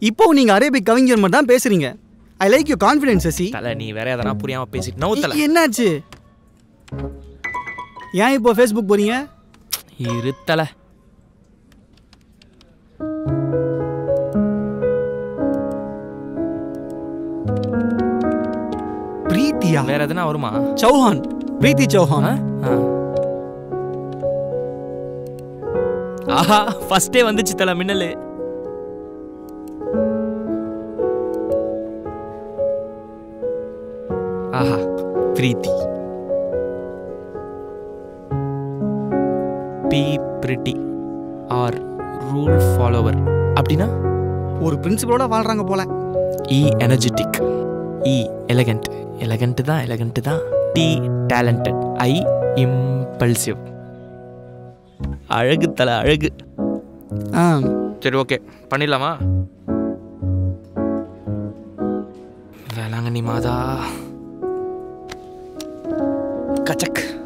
இப்போ நீங்க அரேபிக் கவிஞர் மாதிரி தான் பேசுறீங்க I like you confidence Sasi தலை நீ வேற எதனா புரியாம பேசிட்டு நவுத்தல என்னாச்சு ஏன் இப்போ ஃபேஸ்புக் போறீங்க இருத்தல பிரீத்தியா வேற எதனா வருமா சௌஹான் பிரீத்தி சௌஹான் ஆ? ஆ. ஆஹா ஃபர்ஸ்டே வந்துச்சு தல மின்னலு ஆஹா Preethi P pretty R rule follower அப்படின்னா ஒரு பிரின்சிபலோட வாழ்றாங்க போல E energetic E elegant elegant தான் எலகண்ட் தான் டி டேலண்டட் ஐ இம்பல்சிவ் அழகு தலை அழகு ஆ சரி ஓகே பண்ணிடலாமா வேளாங்கண்ணி மாதா கச்சக்